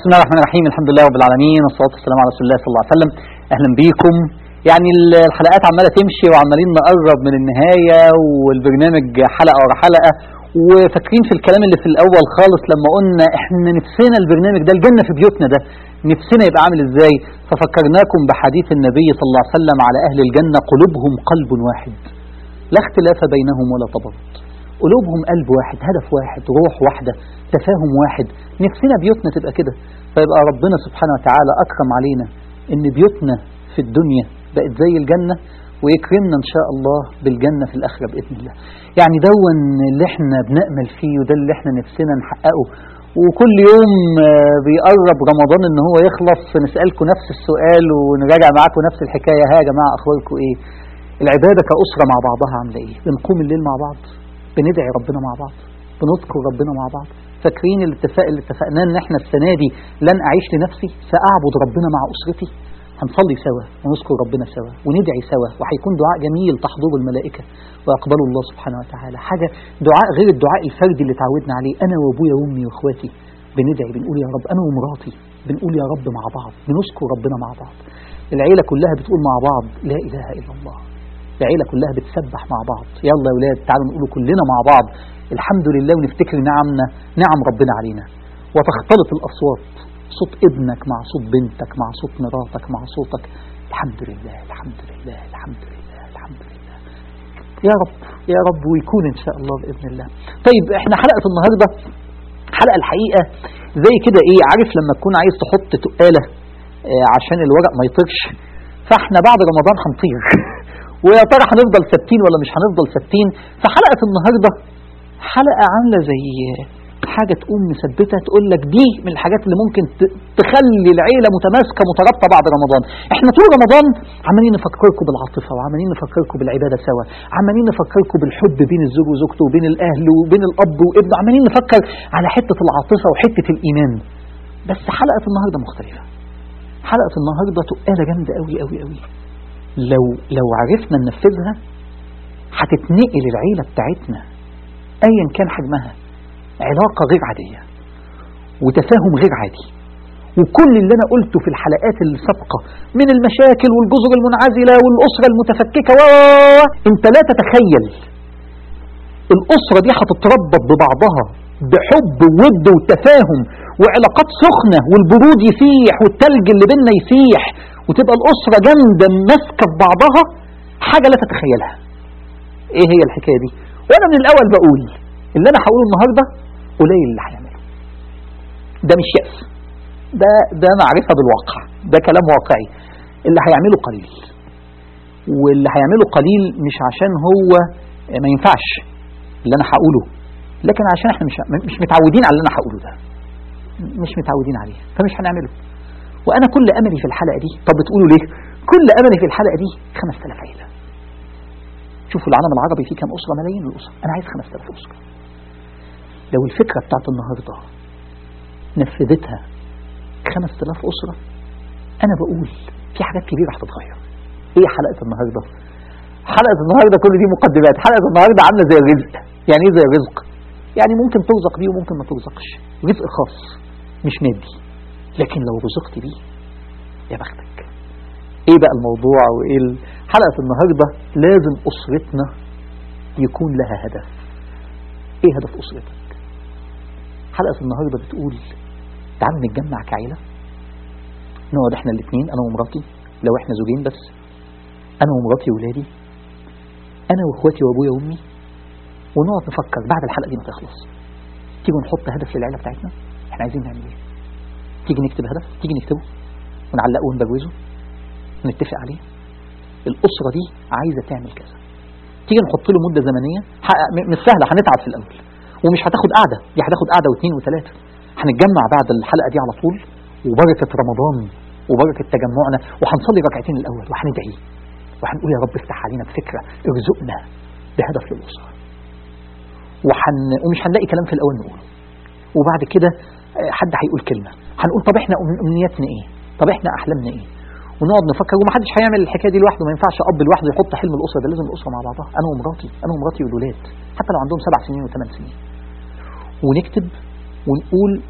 بسم الله الرحمن الرحيم الحمد لله رب العالمين والصلاة والسلام على رسول الله صلى الله عليه وسلم أهلا بيكم يعني الحلقات عمالة تمشي وعمالين نقرب من النهاية والبرنامج حلقة ورا حلقة وفاكرين في الكلام اللي في الأول خالص لما قلنا احنا نفسنا البرنامج ده الجنة في بيوتنا ده نفسنا يبقى عامل ازاي ففكرناكم بحديث النبي صلى الله عليه وسلم على أهل الجنة قلوبهم قلب واحد لا اختلاف بينهم ولا تباغض قلوبهم قلب واحد هدف واحد روح واحدة تفاهم واحد نفسنا بيوتنا تبقى كده فيبقى ربنا سبحانه وتعالى أكرم علينا إن بيوتنا في الدنيا بقت زي الجنة ويكرمنا إن شاء الله بالجنة في الآخرة بإذن الله يعني دون اللي احنا بنأمل فيه وده اللي احنا نفسنا نحققه وكل يوم آه، بيقرب رمضان ان هو يخلص نسألكم نفس السؤال ونراجع معاكم نفس الحكاية ها يا جماعة أخباركم ايه العبادة كأسرة مع بعضها عاملة ايه بنقوم الليل مع بعض بندعي ربنا مع بعض بنذكر ربنا مع بعض فاكرين الاتفاق اللي اتفقناه ان احنا السنة دي لن أعيش لنفسي سأعبد ربنا مع أسرتي هنصلي سوا ونذكر ربنا سوا وندعي سوا وهيكون دعاء جميل تحضره الملائكة ويقبله الله سبحانه وتعالى حاجة دعاء غير الدعاء الفردي اللي تعودنا عليه أنا وأبويا وأمي وأخواتي بندعي بنقول يا رب أنا ومراتي بنقول يا رب مع بعض بنذكر ربنا مع بعض العيلة كلها بتقول مع بعض لا إله إلا الله العيلة كلها بتسبح مع بعض يلا يا ولاد تعالوا نقولوا كلنا مع بعض الحمد لله ونفتكر نعمنا نعم ربنا علينا وتختلط الأصوات صوت ابنك مع صوت بنتك مع صوت مراتك مع صوتك الحمد لله الحمد لله الحمد لله الحمد لله يا رب يا رب ويكون إن شاء الله بإذن الله طيب احنا حلقة النهاردة حلقة الحقيقة زي كده ايه عارف لما تكون عايز تحط تقالة آه، عشان الورق ما يطيرش فاحنا بعد رمضان هنطير ويا ترى هنفضل ثابتين ولا مش هنفضل ثابتين فحلقة النهاردة حلقة عاملة زي حاجة تقوم مثبتة تقول لك دي من الحاجات اللي ممكن ت- تخلي العيلة متماسكة مترابطة بعد رمضان احنا طول رمضان عمالين نفكركم بالعاطفة وعمالين نفكركم بالعبادة سوا عمالين نفكركم بالحب بين الزوج وزوجته وبين الأهل وبين الأب وابنه عمالين نفكر على حتة العاطفة وحتة الإيمان بس حلقة النهاردة مختلفة حلقة النهاردة تقالة جامدة قوي قوي قوي لو لو عرفنا ننفذها هتتنقل العيلة بتاعتنا ايا كان حجمها علاقة غير عادية وتفاهم غير عادي وكل اللي انا قلته في الحلقات السابقة من المشاكل والجزر المنعزلة والأسرة المتفككة و و- و- انت لا تتخيل الأسرة دي هتتربط ببعضها بحب وود وتفاهم وعلاقات سخنة والبرود يسيح والتلج اللي بينا يسيح وتبقى الأسرة جامدة ماسكة في بعضها حاجة لا تتخيلها ايه هي الحكاية دي وانا من الاول بقول اللي انا هقوله النهاردة قليل اللي هيعمله ده مش يأس ده ده معرفة بالواقع ده كلام واقعي اللي هيعمله قليل واللي هيعمله قليل مش عشان هو ما ينفعش اللي انا هقوله لكن عشان احنا مش مش متعودين على اللي انا هقوله ده مش متعودين عليه فمش هنعمله وانا كل املي في الحلقة دي طب بتقولوا ليه كل املي في الحلقة دي 5000 عيلة شوفوا العالم العربي فيه كام أسرة ملايين الأسر أنا عايز 5000 أسرة لو الفكرة بتاعت النهاردة نفذتها 5000 أسرة أنا بقول في حاجات كبيرة هتتغير إيه حلقة النهاردة حلقة النهاردة كل دي مقدمات حلقة النهاردة عاملة زي الرزق يعني إيه زي الرزق يعني ممكن ترزق بيه وممكن ما ترزقش رزق خاص مش مادي لكن لو رزقت بيه يا بختك ايه بقى الموضوع وايه ال- حلقة النهاردة لازم اسرتنا يكون لها هدف ايه هدف اسرتك حلقة النهاردة بتقول تعالوا نتجمع كعيلة نقعد احنا الاثنين انا ومراتي لو احنا زوجين بس انا ومراتي وولادي انا واخواتي وابويا وامي ونقعد نفكر بعد الحلقة دي ما تخلص تيجوا نحط هدف للعيلة بتاعتنا احنا عايزين نعمل ايه تيجي نكتب هدف تيجي نكتبه ونعلقه ونبروزه نتفق عليه الأسرة دي عايزة تعمل كذا تيجي نحط له مدة زمنية حقق- م- مش سهلة هنتعب في الأول ومش هتاخد قعدة دي هتاخد قعدة واثنين وثلاثة هنتجمع بعد الحلقة دي على طول وبركة رمضان وبركة تجمعنا وهنصلي ركعتين الأول وهندعي وهنقول يا رب افتح علينا بفكرة ارزقنا بهدف للأسرة وحن... ومش هنلاقي كلام في الأول نقوله وبعد كده آه، حد هيقول كلمة هنقول طب احنا أم- أمنياتنا ايه طب احنا أحلامنا ايه ونقعد نفكر ومحدش هيعمل الحكايه دي لوحده ما ينفعش اب لوحده يحط حلم الاسره ده لازم الاسره مع بعضها انا ومراتي انا ومراتي والولاد حتى لو عندهم سبع سنين وثمان سنين ونكتب ونقول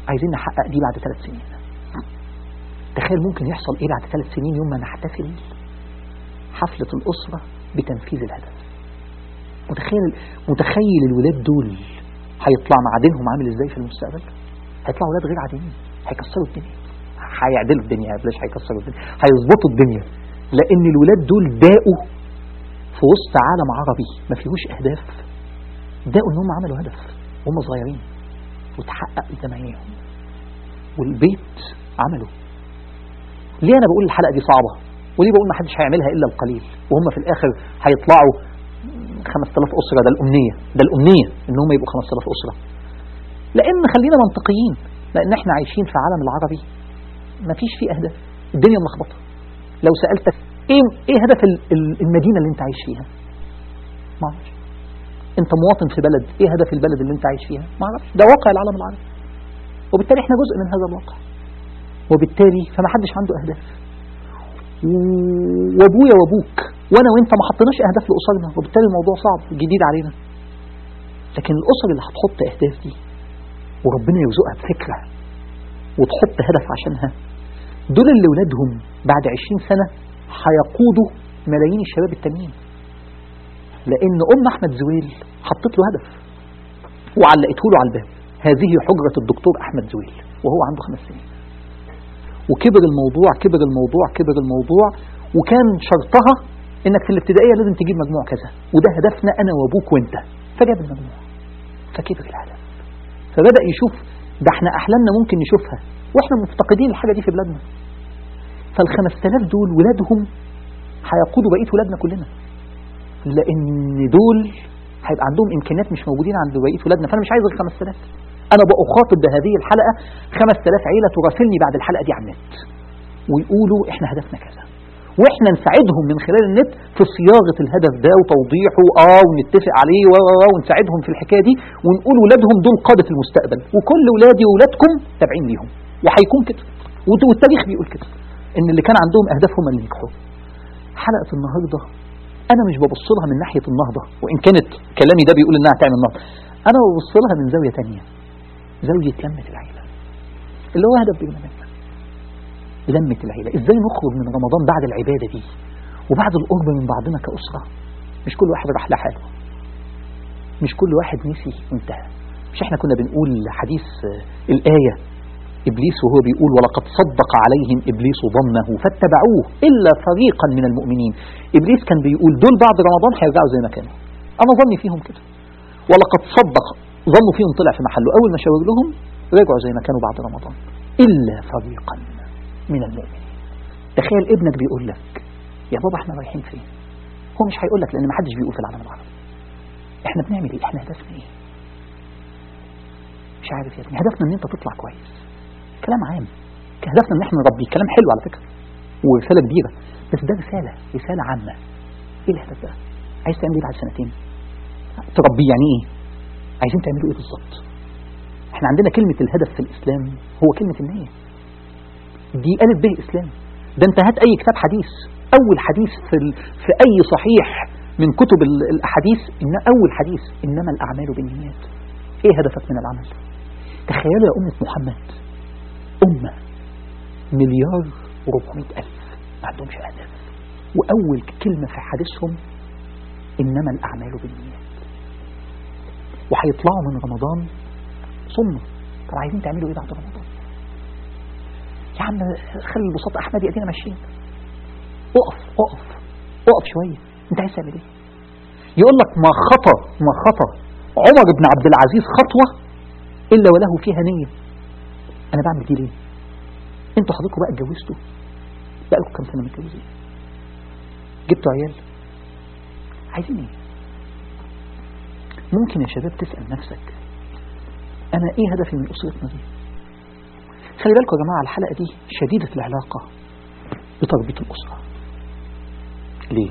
عايزين نحقق دي بعد ثلاث سنين تخيل ممكن يحصل ايه بعد ثلاث سنين يوم ما نحتفل حفلة الأسرة بتنفيذ الهدف متخيل متخيل الولاد دول هيطلع معادنهم عامل ازاي في المستقبل هيطلعوا ولاد غير عاديين هيكسروا الدنيا هيعدلوا الدنيا بلاش هيكسروا الدنيا هيظبطوا الدنيا لان الولاد دول داقوا في وسط عالم عربي ما فيهوش اهداف داقوا ان هم عملوا هدف وهم صغيرين وتحقق قدام عينيهم والبيت عمله ليه انا بقول الحلقه دي صعبه وليه بقول ما حدش هيعملها الا القليل وهم في الاخر هيطلعوا 5000 اسره ده الامنيه ده الامنيه ان هم يبقوا 5000 اسره لان خلينا منطقيين لان احنا عايشين في عالم العربي ما فيش فيه اهداف الدنيا ملخبطه لو سالتك ايه ايه هدف ال- ال- المدينه اللي انت عايش فيها ما اعرفش انت مواطن في بلد ايه هدف البلد اللي انت عايش فيها ما اعرفش ده واقع العالم العربي وبالتالي احنا جزء من هذا الواقع وبالتالي فما حدش عنده اهداف و- وابويا وابوك وانا وانت ما حطيناش اهداف لاسرنا وبالتالي الموضوع صعب جديد علينا لكن الاسر اللي هتحط اهداف دي وربنا يرزقها بفكره وتحط هدف عشانها دول اللي ولادهم بعد 20 سنه هيقودوا ملايين الشباب التانيين لان ام احمد زويل حطت له هدف وعلقته له على الباب هذه حجره الدكتور احمد زويل وهو عنده خمس سنين وكبر الموضوع كبر الموضوع كبر الموضوع وكان شرطها انك في الابتدائيه لازم تجيب مجموع كذا وده هدفنا انا وابوك وانت فجاب المجموع فكبر الهدف فبدا يشوف ده احنا احلامنا ممكن نشوفها واحنا مفتقدين الحاجه دي في بلادنا فال 5000 دول ولادهم هيقودوا بقيه ولادنا كلنا لان دول هيبقى عندهم امكانيات مش موجودين عند بقيه ولادنا فانا مش عايز غير 5000 انا بأخاطب بهذه الحلقه 5000 عيله تراسلني بعد الحلقه دي على النت ويقولوا احنا هدفنا كذا واحنا نساعدهم من خلال النت في صياغه الهدف ده وتوضيحه اه ونتفق عليه و و- و- ونساعدهم في الحكايه دي ونقول ولادهم دول قاده المستقبل وكل ولادي وولادكم تابعين ليهم وهيكون كده وت- والتاريخ بيقول كده ان اللي كان عندهم اهداف هم اللي نجحوا حلقه النهارده انا مش ببص لها من ناحيه النهضه وان كانت كلامي ده بيقول انها تعمل نهضه انا ببص لها من زاويه تانية زاويه لمه العيله اللي هو هدف برنامجنا لمة العيلة ازاي نخرج من رمضان بعد العبادة دي وبعد القرب من بعضنا كأسرة مش كل واحد راح لحاله مش كل واحد نسي وانتهى مش احنا كنا بنقول حديث آه، الآية إبليس وهو بيقول ولقد صدق عليهم إبليس ظنه فاتبعوه إلا فريقا من المؤمنين إبليس كان بيقول دول بعد رمضان هيرجعوا زي ما كانوا أنا ظني فيهم كده ولقد صدق ظنوا فيهم طلع في محله أول ما شاور لهم رجعوا زي ما كانوا بعد رمضان إلا فريقا من المؤمنين تخيل ابنك بيقول لك يا بابا احنا رايحين فين هو مش هيقول لك لان ما حدش بيقول في العالم العربي احنا بنعمل ايه احنا هدفنا ايه مش عارف يا ابني هدفنا ان انت تطلع كويس كلام عام هدفنا ان احنا نربي كلام حلو على فكره ورساله كبيره بس ده رساله رساله عامه ايه الهدف ده عايز تعمل ايه بعد سنتين تربيه يعني ايه عايزين تعملوا ايه بالظبط احنا عندنا كلمه الهدف في الاسلام هو كلمه النيه دي ألف به إسلام ده أنت هات أي كتاب حديث أول حديث في, ال... في أي صحيح من كتب ال- الأحاديث إن أول حديث إنما الأعمال بالنيات إيه هدفك من العمل تخيلوا يا أمة محمد أمة مليار وربعمائة ألف ما عندهمش أهداف وأول كلمة في حديثهم إنما الأعمال بالنيات وهيطلعوا من رمضان صموا طب عايزين تعملوا إيه بعد رمضان يا عم خلي البساط احمد يأتينا ماشيين اقف اقف اقف شويه انت عايز تعمل ايه يقول لك ما خطى ما خطى عمر بن عبد العزيز خطوه الا وله فيها نيه انا بعمل دي ليه انتوا حضرتكم بقى اتجوزتوا بقى لكم كام سنه متجوزين جبتوا عيال عايزين ايه ممكن يا شباب تسال نفسك انا ايه هدفي من اسرتنا دي خلي بالكم يا جماعة الحلقة دي شديدة العلاقة بتربية الأسرة ليه؟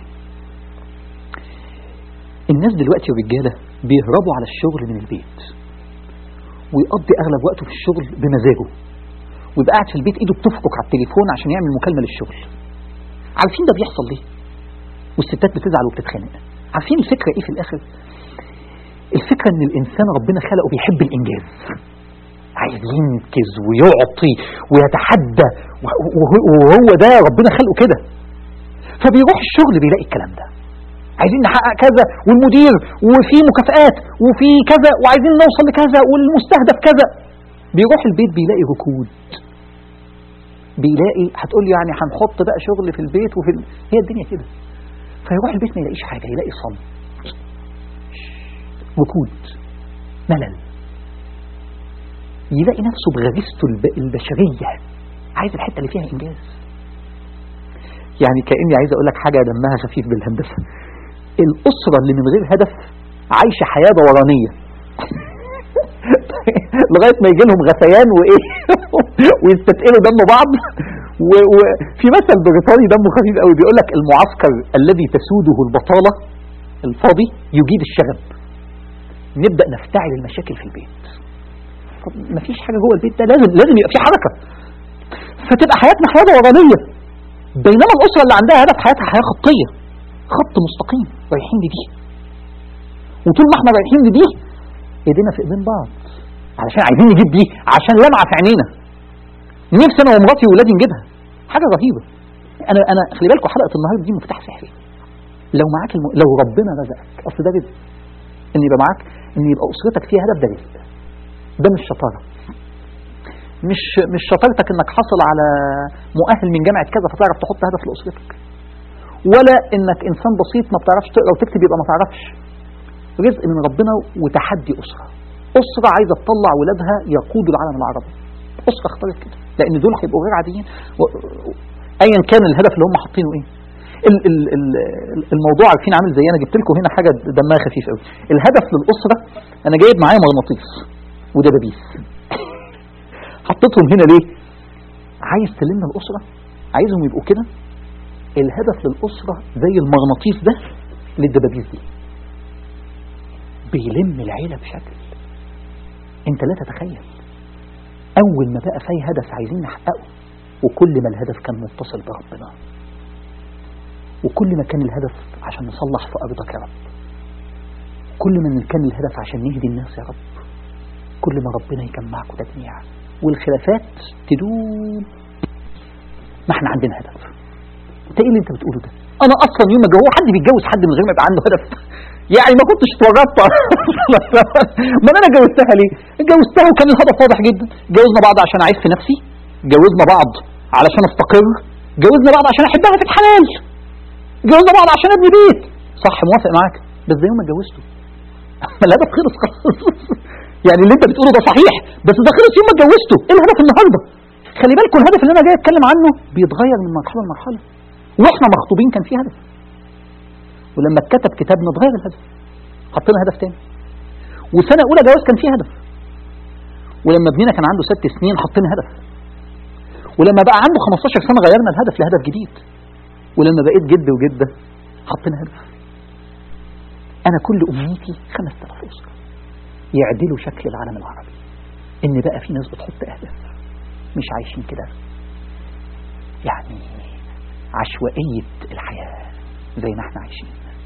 الناس دلوقتي الرجالة بيهربوا على الشغل من البيت ويقضي أغلب وقته في الشغل بمزاجه ويبقى قاعد في البيت إيده بتفكك على التليفون عشان يعمل مكالمة للشغل عارفين ده بيحصل ليه؟ والستات بتزعل وبتتخانق عارفين الفكرة إيه في الآخر؟ الفكرة إن الإنسان ربنا خلقه بيحب الإنجاز عايز ينكز ويعطي ويتحدى وهو ده ربنا خلقه كده فبيروح الشغل بيلاقي الكلام ده عايزين نحقق كذا والمدير وفي مكافآت وفي كذا وعايزين نوصل لكذا والمستهدف كذا بيروح البيت بيلاقي ركود بيلاقي هتقول لي يعني هنحط بقى شغل في البيت وفي ال... هي الدنيا كده فيروح البيت ما يلاقيش حاجه يلاقي صمت ركود ملل يلاقي نفسه بغريزته الب- البشريه عايز الحته اللي فيها انجاز يعني كاني عايز اقول لك حاجه دمها خفيف بالهندسه الاسره اللي من غير هدف عايشه حياه دورانيه لغايه ما يجي لهم غثيان وايه ويستثقلوا دم بعض و- وفي مثل بريطاني دمه خفيف قوي بيقول لك المعسكر الذي تسوده البطاله الفاضي يجيد الشغب نبدا نفتعل المشاكل في البيت طب مفيش حاجه جوه البيت ده لازم لازم يبقى في حركه فتبقى حياتنا حياه دورانيه بينما الاسره اللي عندها هدف حياتها حياه خطيه خط مستقيم رايحين لدي وطول ما احنا رايحين لدي ايدينا في ايدين بعض علشان عايزين نجيب دي عشان لمعه في عينينا نفسي انا ومراتي واولادي نجيبها حاجه رهيبه انا انا خلي بالكم حلقه النهارده دي مفتاح سحري لو معاك الم... لو ربنا رزقك اصل ده رزق ان يبقى معاك ان يبقى اسرتك فيها هدف ده رزق ده مش شطاره مش مش شطارتك انك حصل على مؤهل من جامعه كذا فتعرف تحط هدف لاسرتك ولا انك انسان بسيط ما بتعرفش تقرا وتكتب يبقى ما تعرفش رزق من ربنا وتحدي اسره اسره عايزه تطلع ولادها يقودوا العالم العربي اسره اختارت كده لان دول هيبقوا غير عاديين و... ايا كان الهدف اللي هم حاطينه ايه ال ال ال الموضوع عارفين عامل زي انا جبت لكم هنا حاجه دمها خفيف قوي الهدف للاسره انا جايب معايا مغناطيس ودبابيس حطيتهم هنا ليه عايز تلم الاسره عايزهم يبقوا كده الهدف للاسره زي المغناطيس ده للدبابيس دي بيلم العيله بشكل انت لا تتخيل اول ما بقى في هدف عايزين نحققه وكل ما الهدف كان متصل بربنا وكل ما كان الهدف عشان نصلح في ارضك يا رب كل ما كان الهدف عشان نهدي الناس يا رب كل ما ربنا يجمعكم تجميع والخلافات تدوم ما احنا عندنا هدف انت ايه اللي انت بتقوله ده انا اصلا يوم ما هو حد بيتجوز حد من غير ما يبقى عنده هدف يعني ما كنتش اتورطت ما انا اتجوزتها ليه اتجوزتها وكان الهدف واضح جدا اتجوزنا بعض عشان اعيش في نفسي اتجوزنا بعض علشان استقر اتجوزنا بعض عشان احبها في الحلال اتجوزنا بعض عشان ابني بيت صح موافق معاك بس ده يوم ما اتجوزته الهدف خلص خلاص يعني اللي انت بتقوله ده صحيح بس ده خلص يوم ما اتجوزته ايه الهدف النهارده خلي بالكم الهدف اللي انا جاي اتكلم عنه بيتغير من مرحله لمرحله واحنا مخطوبين كان في هدف ولما اتكتب كتابنا اتغير الهدف حطينا هدف تاني وسنه اولى جواز كان في هدف ولما ابننا كان عنده ست سنين حطينا هدف ولما بقى عنده 15 سنه غيرنا الهدف لهدف جديد ولما بقيت جد وجده حطينا هدف انا كل امنيتي 5000 اسره يعدلوا شكل العالم العربي ان بقى في ناس بتحط اهداف مش عايشين كده يعني عشوائية الحياة زي ما احنا عايشين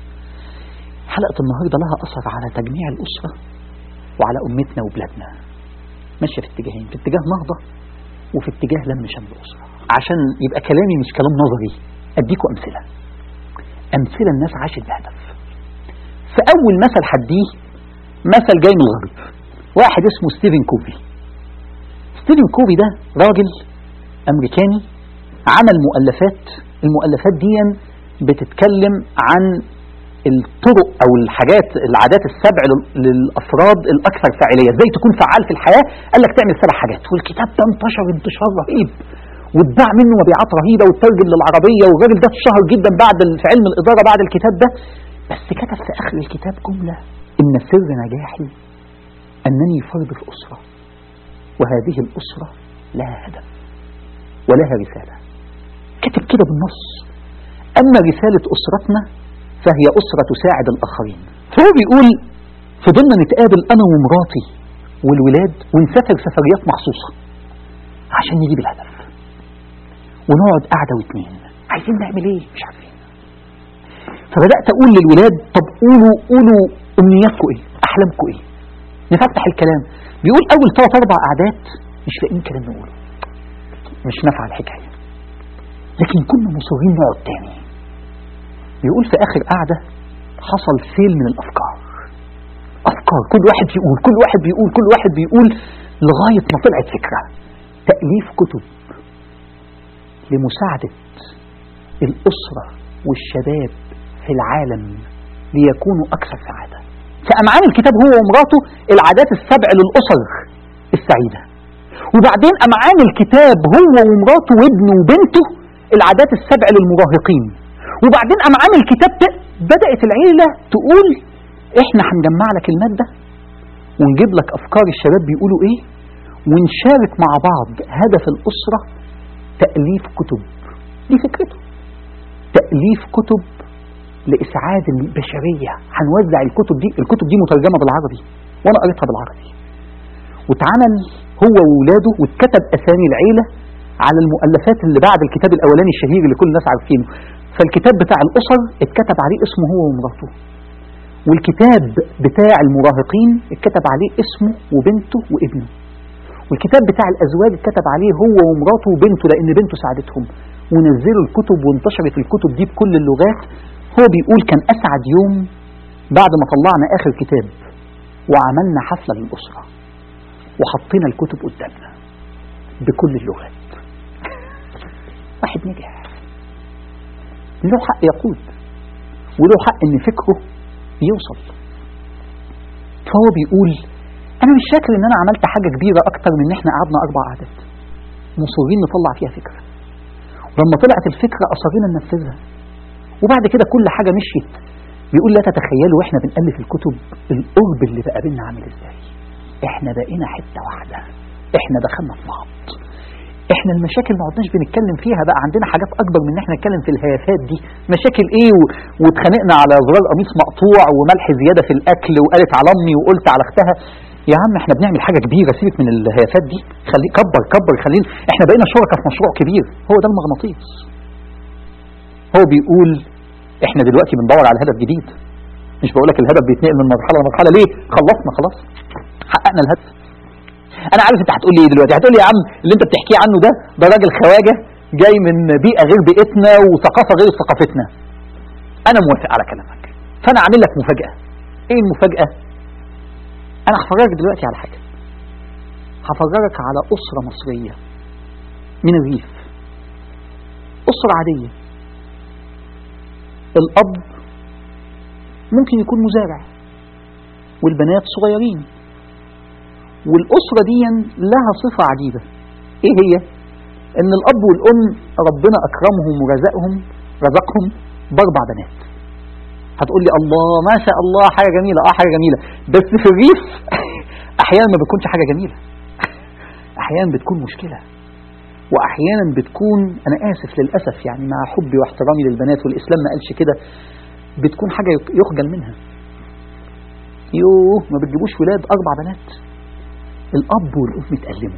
حلقة النهاردة لها أثر على تجميع الأسرة وعلى أمتنا وبلادنا ماشية في اتجاهين في اتجاه نهضة وفي اتجاه لم شمل الأسرة عشان يبقى كلامي مش كلام نظري أديكم أمثلة أمثلة الناس عاشت بهدف فأول مثل حديه مثل جاي من الغرب واحد اسمه ستيفن كوفي ستيفن كوفي ده راجل أمريكاني عمل مؤلفات المؤلفات دي بتتكلم عن الطرق او الحاجات العادات السبع لل- للافراد الاكثر فاعليه ازاي تكون فعال في الحياه قال لك تعمل سبع حاجات والكتاب ده انتشر انتشار رهيب واتباع منه مبيعات رهيبه وترجم للعربيه والراجل ده اتشهر جدا بعد ال- في علم الاداره بعد الكتاب ده بس كتب في اخر الكتاب جمله ان سر نجاحي انني فرد في اسره وهذه الاسره لها هدف ولها رساله كتب كده بالنص أما رسالة أسرتنا فهي أسرة تساعد الآخرين فهو بيقول فضلنا نتقابل أنا ومراتي والولاد ونسافر سفريات مخصوصة عشان نجيب الهدف ونقعد قعدة واتنين عايزين نعمل ايه مش عارفين فبدأت أقول للولاد طب قولوا قولوا أمنياتكم ايه أحلامكم ايه نفتح الكلام بيقول اول ثلاث اربع قعدات مش لاقيين كلام نقوله مش نافعه الحكايه لكن كنا مصرين نقعد تاني بيقول في اخر قعده حصل سيل من الافكار افكار كل واحد يقول كل واحد بيقول كل واحد بيقول لغايه ما طلعت فكره تاليف كتب لمساعده الاسره والشباب في العالم ليكونوا اكثر سعاده فقام عامل كتاب هو ومراته العادات السبع للاسر السعيده وبعدين قام عامل كتاب هو ومراته وابنه وبنته العادات السبع للمراهقين وبعدين قام عامل كتاب ت- بدات العيله تقول احنا هنجمع لك الماده ونجيب لك افكار الشباب بيقولوا ايه ونشارك مع بعض هدف الاسره تاليف كتب دي فكرته تاليف كتب لاسعاد البشريه هنوزع الكتب دي الكتب دي مترجمه بالعربي وانا قريتها بالعربي واتعمل هو وولاده واتكتب اسامي العيله على المؤلفات اللي بعد الكتاب الاولاني الشهير اللي كل الناس عارفينه فالكتاب بتاع الاسر اتكتب عليه اسمه هو ومراته والكتاب بتاع المراهقين اتكتب عليه اسمه وبنته وابنه والكتاب بتاع الازواج اتكتب عليه هو ومراته وبنته لان بنته ساعدتهم ونزلوا الكتب وانتشرت الكتب دي بكل اللغات هو بيقول كان اسعد يوم بعد ما طلعنا اخر كتاب وعملنا حفله للاسره وحطينا الكتب قدامنا بكل اللغات واحد نجح له حق يقود وله حق ان فكره يوصل فهو بيقول انا مش فاكر ان انا عملت حاجه كبيره اكتر من ان احنا قعدنا اربع قعدات مصرين نطلع فيها فكره ولما طلعت الفكره اصرينا ننفذها وبعد كده كل حاجه مشيت بيقول لا تتخيلوا واحنا بنالف الكتب القرب اللي بقى بينا عامل ازاي احنا بقينا حته واحده احنا دخلنا في بعض احنا المشاكل ما عدناش بنتكلم فيها بقى عندنا حاجات اكبر من ان احنا نتكلم في الهيافات دي مشاكل ايه و... واتخانقنا على زرار قميص مقطوع وملح زياده في الاكل وقالت على امي وقلت على اختها يا عم احنا بنعمل حاجه كبيره سيبك من الهيافات دي خلي كبر كبر خلينا احنا بقينا شركاء في مشروع كبير هو ده المغناطيس هو بيقول احنا دلوقتي بندور على هدف جديد مش بقول لك الهدف بيتنقل من مرحله لمرحله ليه خلصنا خلاص حققنا الهدف انا عارف انت هتقول لي ايه دلوقتي هتقول لي يا عم اللي انت بتحكيه عنه ده ده راجل خواجه جاي من بيئه غير بيئتنا وثقافه غير ثقافتنا انا موافق على كلامك فانا عامل لك مفاجاه ايه المفاجاه انا هفرجك دلوقتي على حاجه هفرجك على اسره مصريه من الريف اسره عاديه الاب ممكن يكون مزارع والبنات صغيرين والأسرة دي لها صفة عجيبة إيه هي؟ إن الأب والأم ربنا أكرمهم ورزقهم رزقهم بأربع بنات هتقول لي الله ما شاء الله حاجة جميلة اه حاجة جميلة بس في الريف أحيانا ما بتكونش حاجة جميلة أحيانا بتكون مشكلة وأحيانا بتكون أنا آسف للأسف يعني مع حبي واحترامي للبنات والإسلام ما قالش كده بتكون حاجة يخجل منها يوه ما بتجيبوش ولاد أربع بنات الأب والأم اتألموا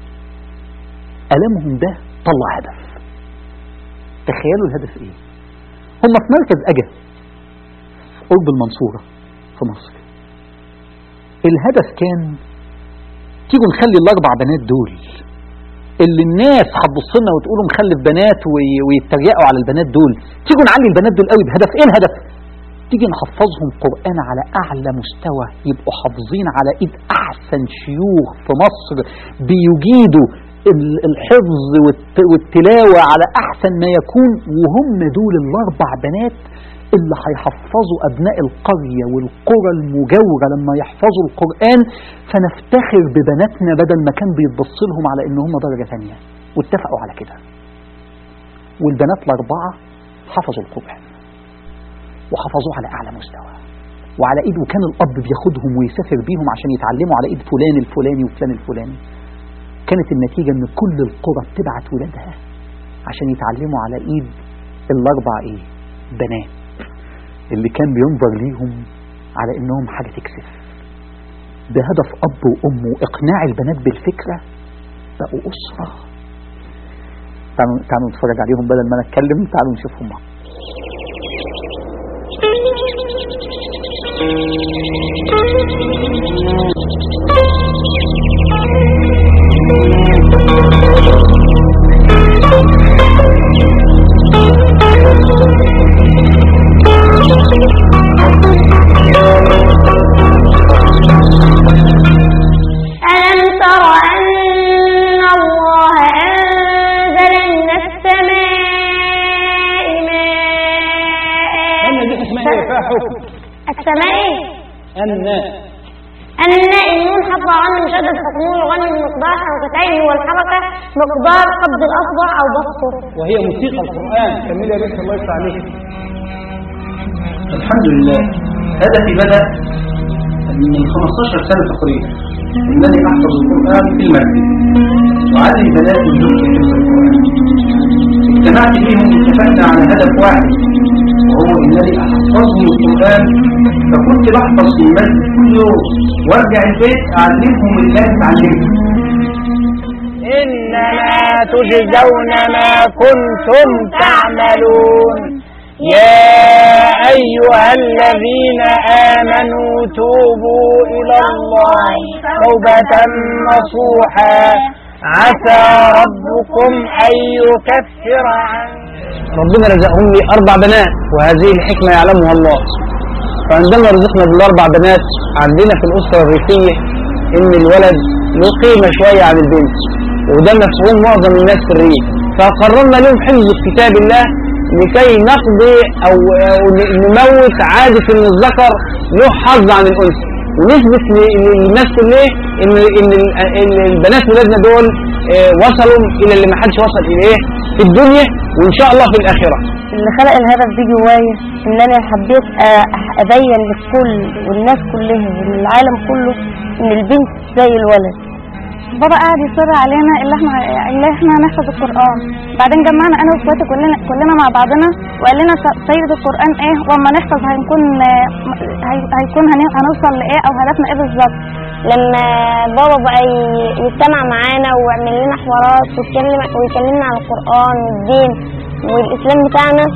ألمهم ده طلع هدف تخيلوا الهدف إيه هم في مركز أجا قرب المنصورة في مصر الهدف كان تيجوا نخلي الأربع بنات دول اللي الناس هتبص لنا وتقولوا مخلف بنات وي- ويتريقوا على البنات دول تيجوا نعلي البنات دول قوي بهدف ايه الهدف تيجي نحفظهم قرآن على أعلى مستوى يبقوا حافظين على إيد أحسن شيوخ في مصر بيجيدوا ال- الحفظ والت- والتلاوة على أحسن ما يكون وهم دول الأربع بنات اللي هيحفظوا أبناء القرية والقرى المجاورة لما يحفظوا القرآن فنفتخر ببناتنا بدل ما كان بيتبص لهم على إن هم درجة ثانية واتفقوا على كده والبنات الأربعة حفظوا القرآن وحفظوه على أعلى مستوى وعلى إيد وكان الأب بياخدهم ويسافر بيهم عشان يتعلموا على إيد فلان الفلاني وفلان الفلاني كانت النتيجة إن كل القرى بتبعت ولادها عشان يتعلموا على إيد الأربع إيه بنات اللي كان بينظر ليهم على إنهم حاجة تكسف بهدف أب وأم وإقناع البنات بالفكرة بقوا أسرة تعالوا تعالوا نتفرج عليهم بدل ما أنا أتكلم تعالوا نشوفهم معا ألم تر أن الله أنزل من السماء أن دي اسمها إيه فيها ماء حكم السماء أن أن النون حفظ عنه مشدد حكمه يغني بمقدار حركتين والحركة مقدار قبض الأصبع أو بسطه وهي موسيقى القرآن كمل يا بنت الله يفتح عليك الحمد لله هدفي بدأ من 15 سنة تقريبا إنني أحفظ القرآن في المسجد وعلم بناتي زوجتي حفظ القرآن اجتمعت بهم واتفقنا على هدف واحد وهو إنني أحفظهم القرآن فكنت بحفظ في المسجد كل يوم وارجع البيت أعلمهم اللي أنا اتعلمته إنما تجزون ما كنتم تعملون يا أيها الذين آمنوا توبوا إلى الله توبة نصوحا عسى ربكم أن يكفر عنكم ربنا رزقهم لي أربع بنات وهذه الحكمة يعلمها الله فعندما رزقنا بالأربع بنات عندنا في الأسرة الريفية إن الولد له قيمة شوية عن البنت وده مفهوم معظم الناس في الريف فقررنا لهم حفظ كتاب الله لكي نقضي أو, أو نموت عادة إن الذكر له حظ عن الأنثى ونثبت ل- للناس كلها إن إن ال- إن البنات ولادنا دول آه، وصلوا إلى اللي ما حدش وصل إليه في الدنيا وإن شاء الله في الآخرة اللي خلق الهدف دي جوايا ان انا حبيت أ- ابين للكل والناس كلها والعالم كله ان البنت زي الولد بابا قاعد يصر علينا اللي احنا اللي احنا هنحفظ القرآن بعدين جمعنا انا واخواتي كلنا كلنا مع بعضنا وقال لنا س- سيد القرآن ايه واما نحفظ هنكون آه، هي- هيكون هن- هنوصل لايه او هدفنا ايه بالظبط لما بابا بقى ي- يجتمع معانا ويعمل لنا حوارات ويتكلم ويكلمنا عن القرآن والدين والإسلام بتاعنا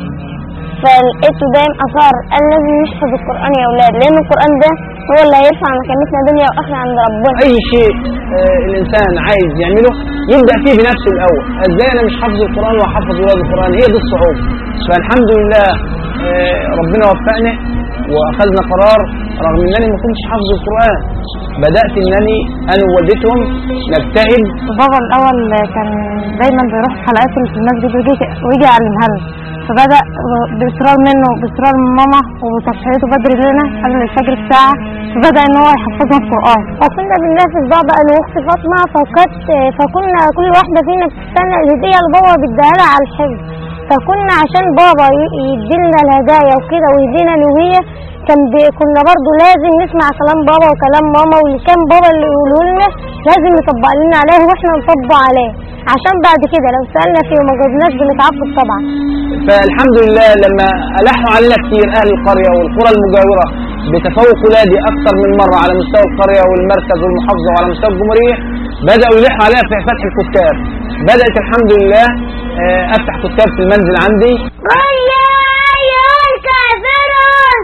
فلقيته دايم أصر قال لازم نحفظ القرآن يا أولاد لأن القرآن ده هو اللي هيرفع مكانتنا دنيا وآخرة عند ربنا اي شيء آه، الانسان عايز يعمله يبدا فيه بنفسه الاول ازاي انا مش حافظ القران واحفظ ولاد القران هي دي الصعوبه فالحمد لله آه، ربنا وفقنا واخذنا قرار رغم انني ما كنتش حافظ القران بدات انني انا ووالدتهم نجتهد بابا الاول كان دايما بيروح حلقات اللي في المسجد ويجي ويجي يعلمها لنا فبدا باصرار منه باصرار من ماما وتصحيته بدري لنا قبل الفجر بساعه فبدا ان هو يحفظنا القران فكنا بننافس بابا انا واختي فاطمه فكانت فكنا كل واحده فينا بتستنى الهديه اللي بابا بيديها لها على الحفظ فكنا عشان بابا ي- يديلنا الهدايا وكده ويدينا الهويه كان بي كنا برضو لازم نسمع كلام بابا وكلام ماما واللي كان بابا اللي يقوله لنا لازم يطبق لنا عليه واحنا نطبق عليه عشان بعد كده لو سالنا فيه وما جبناش بنتعاقب طبعا فالحمد لله لما ألحوا علينا كتير أهل القرية والقرى المجاورة بتفوق ولادي أكثر من مرة على مستوى القرية والمركز والمحافظة وعلى مستوى الجمهورية بدأوا يلحوا علينا في فتح الكتاب بدأت الحمد لله آه، أفتح كتاب في المنزل عندي قل يا أيها الكافرون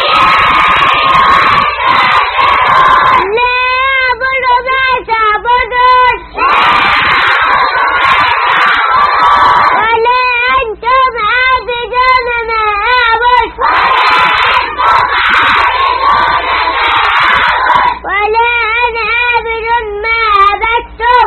لا أعبد ما تعبدون ولا أنتم عابدون ما أعبد ولا أنا عابد ما عبدتم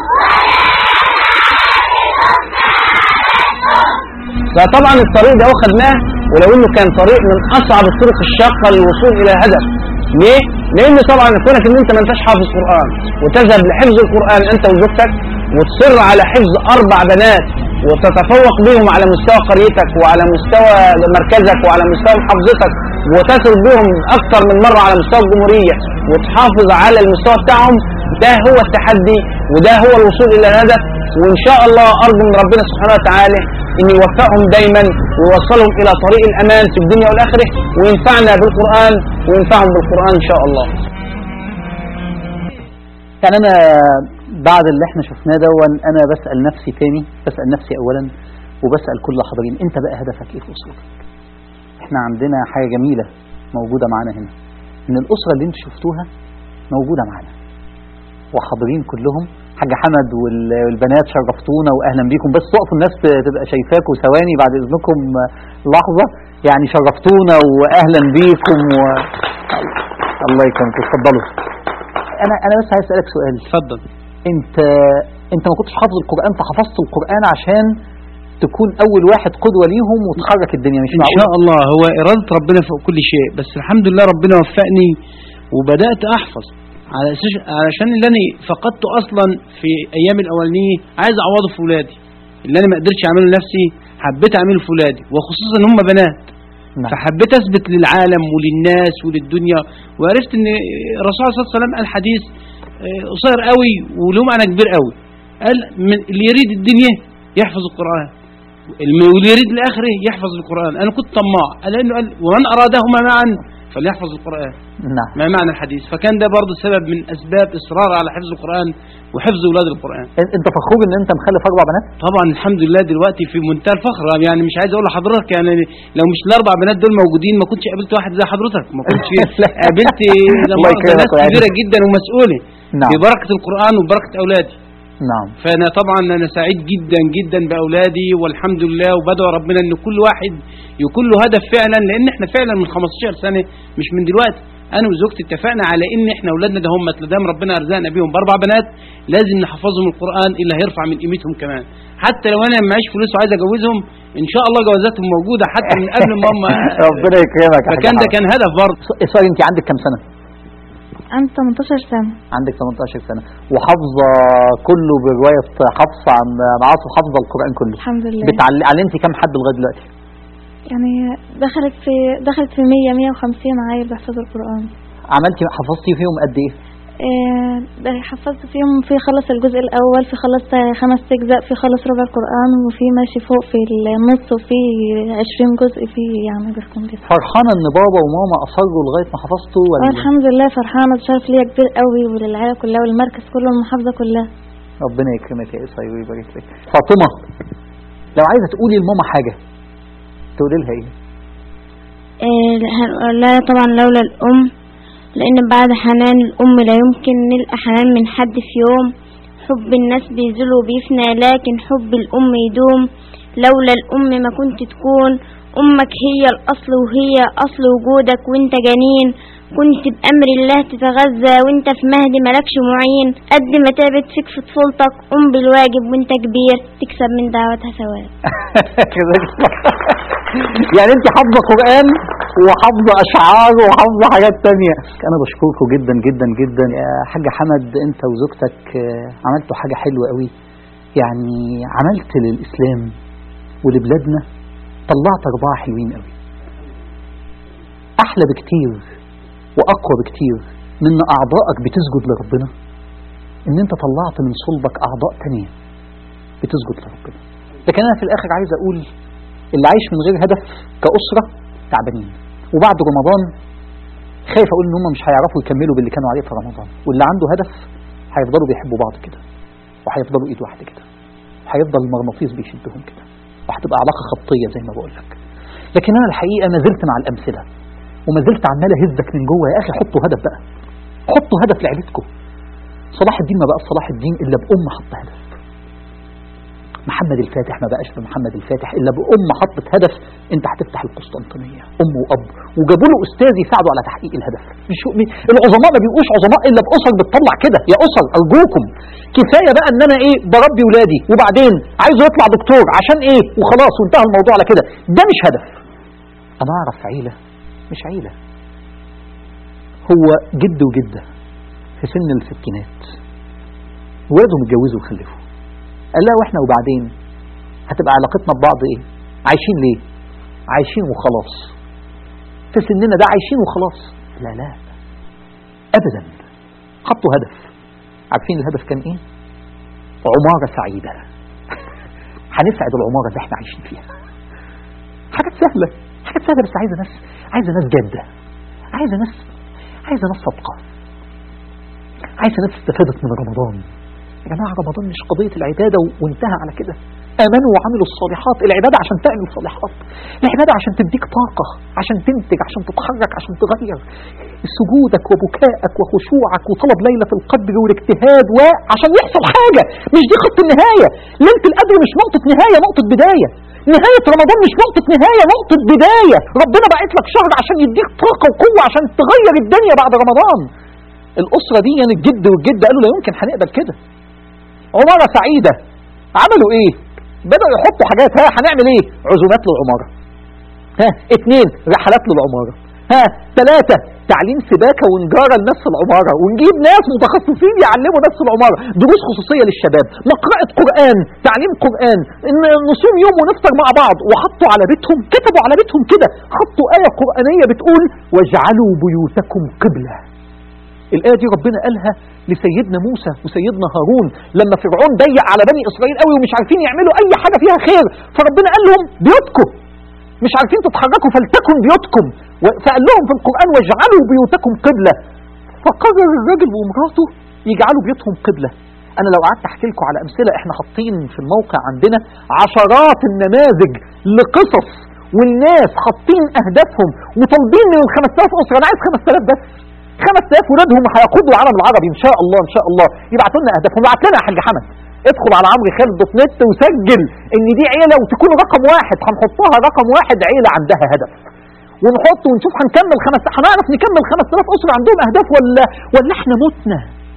فطبعا الطريق ده خدناه ولو انه كان طريق من اصعب الطرق الشاقه للوصول الى هدف ليه؟ لان طبعا كونك ان انت ما انتش حافظ قران وتذهب لحفظ القران انت وزوجتك وتصر على حفظ اربع بنات وتتفوق بهم على مستوى قريتك وعلى مستوى مركزك وعلى مستوى محافظتك وتصل بهم اكثر من مره على مستوى الجمهوريه وتحافظ على المستوى بتاعهم ده هو التحدي وده هو الوصول الى الهدف وان شاء الله ارجو من ربنا سبحانه وتعالى ان يوفقهم دايما ويوصلهم الى طريق الامان في الدنيا والاخره وينفعنا بالقران وينفعهم بالقران ان شاء الله. يعني انا بعد اللي احنا شفناه دون انا بسال نفسي تاني بسال نفسي اولا وبسال كل حاضرين انت بقى هدفك ايه في اسرتك؟ احنا عندنا حاجه جميله موجوده معانا هنا ان الاسره اللي انتوا شفتوها موجوده معانا وحاضرين كلهم حاج حمد وال- والبنات شرفتونا واهلا بيكم بس وقفوا الناس ت- تبقى شايفاكم ثواني بعد اذنكم آه، لحظه يعني شرفتونا واهلا بيكم و... الله يكرمكم اتفضلوا انا انا بس عايز اسالك سؤال اتفضل انت انت ما كنتش حافظ القران فحفظت القران عشان تكون اول واحد قدوه ليهم وتحرك الدنيا مش ان معقول شاء الله هو اراده ربنا فوق كل شيء بس الحمد لله ربنا وفقني وبدات احفظ على اساس علشان اللي انا فقدته اصلا في ايام الاولانيه عايز اعوضه في ولادي اللي انا ما قدرتش اعمله لنفسي حبيت اعمله في ولادي وخصوصا ان هم بنات نعم. فحبيت اثبت للعالم وللناس وللدنيا وعرفت ان الرسول صلى الله عليه وسلم قال حديث آه، قصير قوي وله معنى كبير قوي قال من اللي يريد الدنيا يحفظ القران الم- واللي يريد الاخره يحفظ القران انا كنت طماع لانه قال ومن ارادهما معا فليحفظ القران نعم ما معنى الحديث فكان ده برضه سبب من اسباب اصرار على حفظ القران وحفظ اولاد القران ان- انت فخور ان انت مخلف اربع بنات طبعا الحمد لله دلوقتي في منتهى الفخر يعني مش عايز اقول لحضرتك يعني لو مش الاربع بنات دول موجودين ما كنتش قابلت واحد زي حضرتك ما كنتش لا. قابلت لا الله مؤاخذة يكرمك ناس ويعزك. كبيره جدا ومسؤوله نعم ببركه القران وبركه اولادي نعم فانا طبعا انا سعيد جدا جدا باولادي والحمد لله وبدعو ربنا ان كل واحد يكون له هدف فعلا لان احنا فعلا من 15 سنه مش من دلوقتي انا وزوجتي اتفقنا على ان احنا اولادنا ده هم لدام ربنا ارزقنا بيهم باربع بنات لازم نحفظهم القران اللي هيرفع من قيمتهم كمان حتى لو انا معيش فلوس وعايز اجوزهم ان شاء الله جوازاتهم موجوده حتى من قبل ما هم ربنا يكرمك يا حاج فكان ده حمد. كان هدف برضه سوري انت عندك كام سنه عندي 18 سنة عندك 18 سنة وحافظة كله برواية حفص عن عن عاصم حافظة القرآن كله الحمد لله بتعلي علمتي كام حد لغاية دلوقتي يعني دخلت في دخلت في 100 150 عيل بيحفظوا القرآن عملتي حفظتي فيهم قد ايه آه، ده حفظت فيهم في خلص الجزء الأول في خلص خمس أجزاء في خلص ربع القرآن وفي ماشي فوق في النص وفي 20 جزء في يعني بيحكم لسه فرحانة ان بابا وماما اصروا لغاية ما حفظتوا ولا الحمد لله فرحانة بشرف ليا كبير قوي وللعيلة كلها والمركز كله المحافظة كلها ربنا يكرمك يا إسراء ويبارك لك فاطمة لو عايزة تقولي لماما حاجة تقولي لها ايه إيه، هنقول لها طبعا لولا الأم لأن بعد حنان الأم لا يمكن نلقى حنان من حد في يوم حب الناس بيزول وبيفنى لكن حب الأم يدوم لولا الأم ما كنت تكون أمك هي الأصل وهي أصل وجودك وانت جنين كنت بأمر الله تتغذى وانت في مهد ملكش معين قد ما تابت فيك في طفولتك قم بالواجب وانت كبير تكسب من دعوتها ثواب يعني انت حافظة قرآن وحافظة اشعار وحافظة حاجات تانية انا بشكركم جدا جدا جدا يا حاج حمد انت وزوجتك آه، عملتوا حاجة حلوة قوي يعني عملت للاسلام ولبلادنا طلعت ارباع حلوين قوي احلى بكتير واقوى بكتير من ان اعضائك بتسجد لربنا ان انت طلعت من صلبك اعضاء تانية بتسجد لربنا لكن انا في الاخر عايز اقول اللي عايش من غير هدف كأسرة تعبانين وبعد رمضان خايف اقول ان هم مش هيعرفوا يكملوا باللي كانوا عليه في رمضان واللي عنده هدف هيفضلوا بيحبوا بعض كده وهيفضلوا ايد واحده كده وهيفضل المغناطيس بيشدهم كده وهتبقى علاقه خطيه زي ما بقول لك لكن انا الحقيقه ما زلت مع الامثله وما زلت عمال اهزك من جوه يا اخي حطوا هدف بقى حطوا هدف لعيلتكم صلاح الدين ما بقى صلاح الدين الا بام حط هدف محمد الفاتح ما بقاش بمحمد الفاتح الا بام حطت هدف انت هتفتح القسطنطينيه ام واب وجابوا له استاذ يساعده على تحقيق الهدف مش العظماء ما بيبقوش عظماء الا باسر بتطلع كده يا اسر ارجوكم كفايه بقى ان انا ايه بربي ولادي وبعدين عايزه يطلع دكتور عشان ايه وخلاص وانتهى الموضوع على كده ده مش هدف انا اعرف عيله مش عيله هو جد وجده في سن الستينات ولادهم اتجوزوا وخلفوا قال لها واحنا وبعدين هتبقى علاقتنا ببعض ايه عايشين ليه عايشين وخلاص في سننا ده عايشين وخلاص لا لا ابدا حطوا هدف عارفين الهدف كان ايه عمارة سعيدة هنسعد العمارة اللي احنا عايشين فيها حاجات سهلة حاجات سهلة بس عايزة ناس عايزة ناس جادة عايزة ناس عايزة ناس صادقة عايزة ناس استفادت من رمضان يا جماعة رمضان مش قضية العبادة و- وانتهى على كده آمنوا وعملوا الصالحات العبادة عشان تعمل صالحات العبادة عشان تديك طاقة عشان تنتج عشان تتحرك عشان تغير سجودك وبكائك وخشوعك وطلب ليلة القدر والاجتهاد وعشان يحصل حاجة مش دي خط النهاية ليلة القدر مش نقطة نهاية نقطة بداية نهاية رمضان مش نقطة نهاية نقطة بداية ربنا بعت لك شهر عشان يديك طاقة وقوة عشان تغير الدنيا بعد رمضان الأسرة دي يعني الجد والجد قالوا لا يمكن هنقبل كده عمارة سعيدة عملوا ايه بدأوا يحطوا حاجات ها هنعمل ايه عزومات للعمارة ها اتنين رحلات للعمارة ها ثلاثة تعليم سباكة ونجارة لناس العمارة ونجيب ناس متخصصين يعلموا ناس العمارة دروس خصوصية للشباب مقرأة قرآن تعليم قرآن إن نصوم يوم ونفطر مع بعض وحطوا على بيتهم كتبوا على بيتهم كده حطوا آية قرآنية بتقول واجعلوا بيوتكم قبلة الآية دي ربنا قالها لسيدنا موسى وسيدنا هارون لما فرعون ضيق على بني إسرائيل قوي ومش عارفين يعملوا أي حاجة فيها خير فربنا قال لهم بيوتكم مش عارفين تتحركوا فلتكن بيوتكم و- فقال لهم في القرآن واجعلوا بيوتكم قبلة فقرر الراجل ومراته يجعلوا بيوتهم قبلة أنا لو قعدت أحكي لكم على أمثلة إحنا حاطين في الموقع عندنا عشرات النماذج لقصص والناس حاطين أهدافهم وطالبين من ال 5000 أسرة أنا عايز 5000 بس 5000 ولادهم هيقودوا العالم العربي ان شاء الله ان شاء الله يبعتوا لنا اهدافهم ابعت لنا يا حاج حمد ادخل على عمرو خالد دوت نت وسجل ان دي عيله وتكون رقم واحد هنحطها رقم واحد عيله عندها هدف ونحط ونشوف هنكمل خمس هنعرف نكمل 5000 اسره عندهم اهداف ولا ولا احنا متنا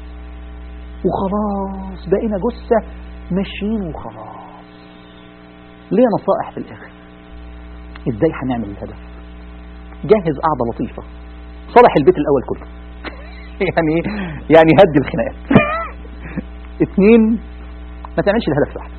وخلاص بقينا جثه ماشيين وخلاص ليه نصائح في الاخر ازاي هنعمل الهدف جهز قعده لطيفه صلح البيت الاول كله يعني ايه؟ يعني هدي الخناقات اثنين ما تعملش الهدف لوحدك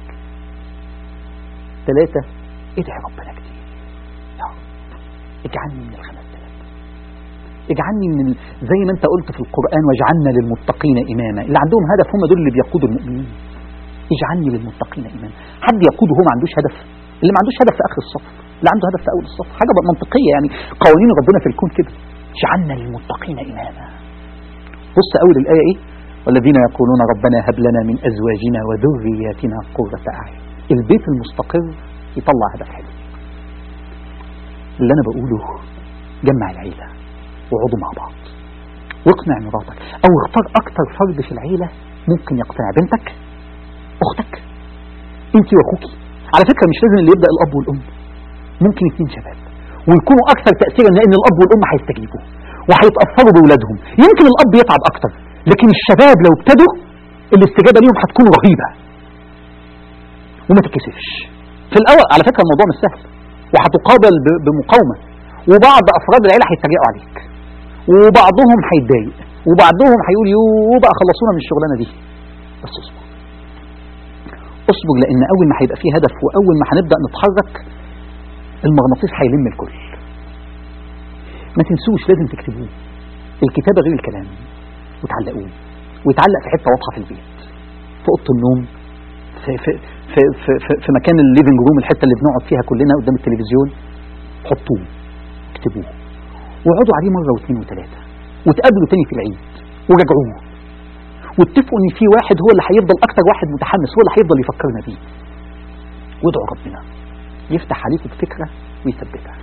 ثلاثة ادعي ربنا كتير يا رب اجعلني من الخمس ثلاث اجعلني من ال... زي ما انت قلت في القرآن واجعلنا للمتقين إماما اللي عندهم هدف هم دول اللي بيقودوا المؤمنين اجعلني للمتقين إماما حد يقوده هو ما عندوش هدف اللي ما عندوش هدف في آخر الصف اللي عنده هدف في أول الصف حاجة بقى منطقية يعني قوانين ربنا في الكون كده اجعلنا للمتقين إماما بص أول الآية إيه والذين يقولون ربنا هب لنا من أزواجنا وذرياتنا قرة أعين البيت المستقر يطلع هدف حلو اللي أنا بقوله جمع العيلة وقعدوا مع بعض واقنع مراتك أو اختار أكتر فرد في العيلة ممكن يقتنع بنتك أختك أنت وأخوكي على فكرة مش لازم اللي يبدأ الأب والأم ممكن اتنين شباب ويكونوا أكثر تأثيرا لأن الأب والأم هيستجيبوا وهيتأثروا بأولادهم يمكن الأب يتعب أكتر لكن الشباب لو ابتدوا الاستجابة ليهم هتكون رهيبة وما تتكسفش في الأول على فكرة الموضوع مش سهل وهتقابل ب- بمقاومة وبعض أفراد العيلة هيتريقوا عليك وبعضهم هيتضايق وبعضهم هيقول يو بقى خلصونا من الشغلانة دي بس اصبر اصبر لأن أول ما هيبقى فيه هدف وأول ما هنبدأ نتحرك المغناطيس هيلم الكل ما تنسوش لازم تكتبوه الكتابة غير الكلام وتعلقوه ويتعلق في حتة واضحة في البيت في أوضة النوم في في في في, في, في مكان الليفنج روم الحتة اللي بنقعد فيها كلنا قدام التلفزيون حطوه اكتبوه واقعدوا عليه مرة واثنين وثلاثة وتقابلوا تاني في العيد وراجعوه واتفقوا ان في واحد هو اللي هيفضل اكتر واحد متحمس هو اللي هيفضل يفكرنا بيه وادعوا ربنا يفتح عليكم بفكرة ويثبتها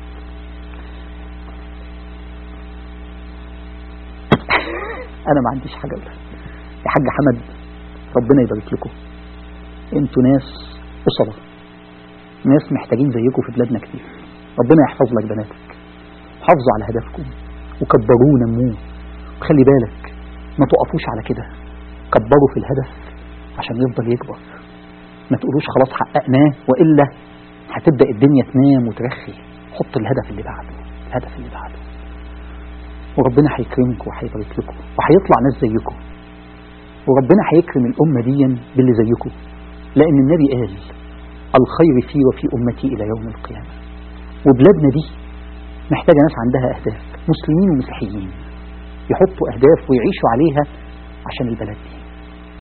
انا ما عنديش حاجة اقولها يا حاج حمد ربنا يبارك لكم انتوا ناس أسرة ناس محتاجين زيكم في بلادنا كتير ربنا يحفظ لك بناتك حافظوا على هدفكم وكبروه ونموه وخلي بالك ما تقفوش على كده كبروا في الهدف عشان يفضل يكبر ما تقولوش خلاص حققناه وإلا هتبدأ الدنيا تنام وترخي حط الهدف اللي بعده الهدف اللي بعده وربنا هيكرمكم وهيبارك لكم وهيطلع ناس زيكم وربنا هيكرم الأمة دي باللي زيكم لأن النبي قال الخير في وفي أمتي إلى يوم القيامة وبلادنا دي محتاجة ناس عندها أهداف مسلمين ومسيحيين يحطوا أهداف ويعيشوا عليها عشان البلد دي